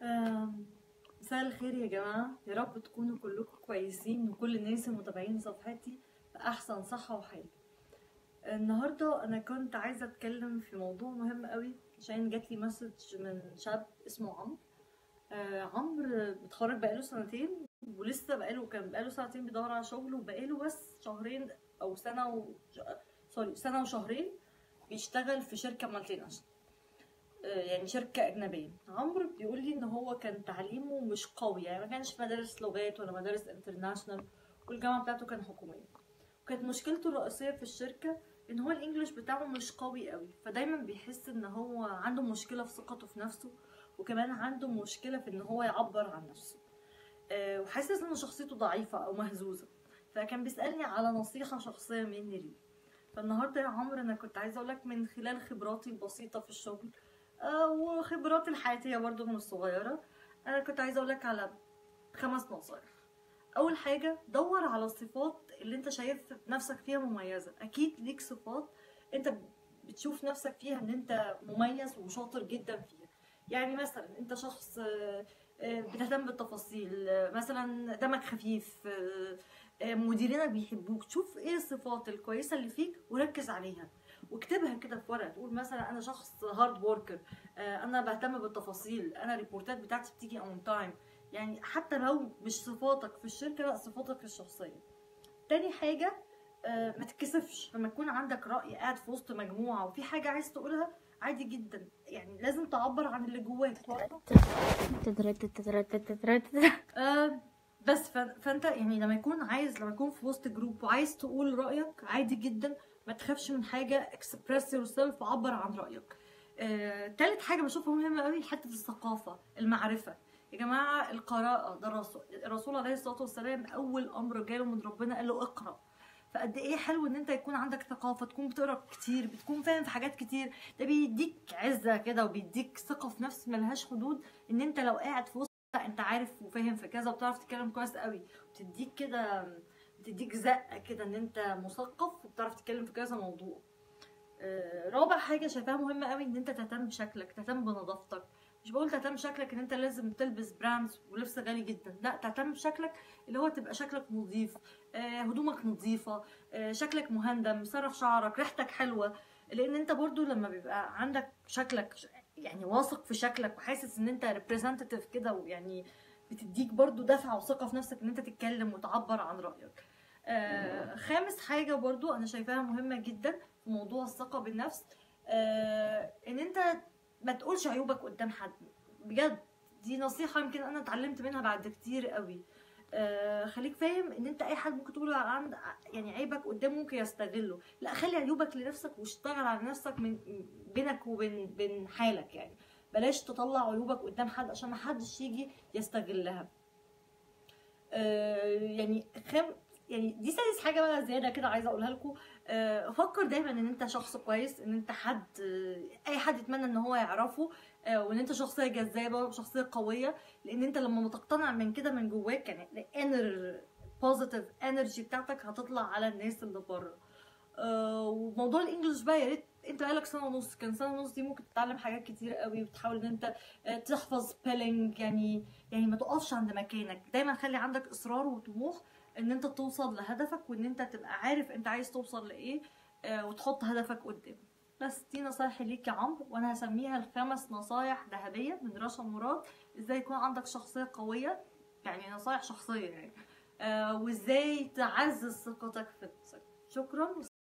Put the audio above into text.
آم، مساء الخير يا جماعة يا رب تكونوا كلكم كويسين وكل الناس المتابعين صفحتي في أحسن صحة وحال النهاردة أنا كنت عايزة أتكلم في موضوع مهم قوي عشان جاتلي مسج من شاب اسمه عمرو آه عمرو متخرج بقاله سنتين ولسه بقاله كان بقاله سنتين بيدور على شغل وبقاله بس شهرين أو سنة و... سوري سنة وشهرين بيشتغل في شركة مالتي ناشونال يعني شركة أجنبية عمرو بيقول لي إن هو كان تعليمه مش قوي يعني ما كانش في مدارس لغات ولا مدارس انترناشونال والجامعة بتاعته كان حكومية وكانت مشكلته الرئيسية في الشركة إن هو الإنجليش بتاعه مش قوي قوي فدايما بيحس إن هو عنده مشكلة في ثقته في نفسه وكمان عنده مشكلة في إن هو يعبر عن نفسه آه، وحاسس إن شخصيته ضعيفة أو مهزوزة فكان بيسألني على نصيحة شخصية مني ليه فالنهارده يا عمرو انا كنت عايزه اقول لك من خلال خبراتي البسيطه في الشغل آه، وخبراتي الحياتيه برضو من الصغيره انا كنت عايزه اقول لك على خمس نصايح اول حاجه دور على الصفات اللي انت شايف نفسك فيها مميزه اكيد ليك صفات انت بتشوف نفسك فيها ان انت مميز وشاطر جدا فيها يعني مثلا انت شخص آه، آه، بتهتم بالتفاصيل آه، مثلا دمك خفيف آه، آه، مديرينك بيحبوك تشوف ايه الصفات الكويسه اللي فيك وركز عليها واكتبها كده في ورقه تقول مثلا انا شخص هارد وركر انا بهتم بالتفاصيل انا الريبورتات بتاعتي بتيجي اون تايم يعني حتى لو مش صفاتك في الشركه لا صفاتك الشخصيه تاني حاجه آه، ما تتكسفش لما يكون عندك راي قاعد في وسط مجموعه وفي حاجه عايز تقولها عادي جدا يعني لازم تعبر عن اللي جواك آه، بس ف- فانت يعني لما يكون عايز لما يكون في وسط جروب وعايز تقول رايك عادي جدا ما تخافش من حاجه اكسبريس يور سيلف وعبر عن رايك آه، تالت حاجه بشوفها مهمه قوي حته الثقافه المعرفه يا جماعه القراءه ده الرسول الرسول عليه الصلاه والسلام اول امر جاله من ربنا قال له اقرا فقد ايه حلو ان انت يكون عندك ثقافه تكون بتقرا كتير بتكون فاهم في حاجات كتير ده بيديك عزه كده وبيديك ثقه في نفس ملهاش حدود ان انت لو قاعد في وسط لا انت عارف وفاهم في كذا وبتعرف تتكلم كويس قوي بتديك كده بتديك زقه كده ان انت مثقف وبتعرف تتكلم في كذا موضوع آه، رابع حاجه شايفاها مهمه قوي ان انت تهتم بشكلك تهتم بنظافتك مش بقول تهتم بشكلك ان انت لازم تلبس براندز ولبس غالي جدا لا تهتم بشكلك اللي هو تبقى شكلك نظيف آه، هدومك نظيفه آه، شكلك مهندم مسرح شعرك ريحتك حلوه لان انت برضو لما بيبقى عندك شكلك يعني واثق في شكلك وحاسس ان انت ريبريزنتيف كده ويعني بتديك برضو دفعه وثقه في نفسك ان انت تتكلم وتعبر عن رايك آه خامس حاجه برضو انا شايفاها مهمه جدا في موضوع الثقه بالنفس آه ان انت ما تقولش عيوبك قدام حد بجد دي نصيحه يمكن انا اتعلمت منها بعد كتير قوي آه خليك فاهم ان انت اي حد ممكن تقول عن يعني عيبك قدامه ممكن يستغله لا خلي عيوبك لنفسك واشتغل على نفسك من بينك وبين بين حالك يعني بلاش تطلع عيوبك قدام حد عشان ما حدش يجي يستغلها آه يعني خم يعني دي سادس حاجه بقى زياده كده عايزه اقولها لكم آه فكر دايما ان انت شخص كويس ان انت حد آه اي حد يتمنى ان هو يعرفه آه وان انت شخصيه جذابه وشخصيه قويه لان انت لما ما تقتنع من كده من جواك يعني الانر بوزيتيف انرجي بتاعتك هتطلع على الناس اللي بره آه وموضوع الانجليش بقى يا ريت انت بقالك سنه ونص كان سنه ونص دي ممكن تتعلم حاجات كتير قوي وتحاول ان انت آه، تحفظ سبيلنج يعني يعني ما تقفش عند مكانك دايما خلي عندك اصرار وطموح ان انت توصل لهدفك وان انت تبقى عارف انت عايز توصل لايه آه، وتحط هدفك قدام بس دي نصايحي ليك يا عمرو وانا هسميها الخمس نصايح ذهبيه من رشا مراد ازاي يكون عندك شخصيه قويه يعني نصايح شخصيه يعني آه، وازاي تعزز ثقتك في نفسك شكرا